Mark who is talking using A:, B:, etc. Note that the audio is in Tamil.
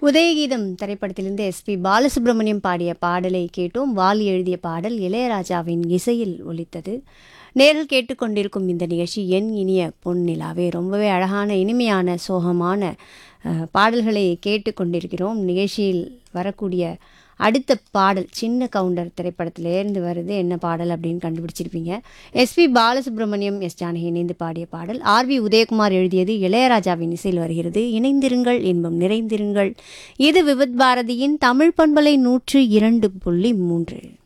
A: உதயகீதம் திரைப்படத்திலிருந்து எஸ்பி பாலசுப்ரமணியம் பாடிய பாடலை கேட்டோம் வாலி எழுதிய பாடல் இளையராஜாவின் இசையில் ஒலித்தது நேரில் கேட்டுக்கொண்டிருக்கும் இந்த நிகழ்ச்சி என் இனிய பொன்னிலாவே ரொம்பவே அழகான இனிமையான சோகமான அஹ், பாடல்களை கேட்டுக்கொண்டிருக்கிறோம் நிகழ்ச்சியில் வரக்கூடிய அடுத்த பாடல் சின்ன கவுண்டர் திரைப்படத்திலேருந்து வருது என்ன பாடல் அப்படின்னு கண்டுபிடிச்சிருப்பீங்க எஸ்பி பாலசுப்ரமணியம் எஸ் ஜானகி இணைந்து பாடிய பாடல் ஆர்வி உதயகுமார் எழுதியது இளையராஜாவின் இசையில் வருகிறது இணைந்திருங்கள் இன்பம் நிறைந்திருங்கள் இது விவித் பாரதியின் தமிழ் பண்பலை நூற்று இரண்டு புள்ளி மூன்று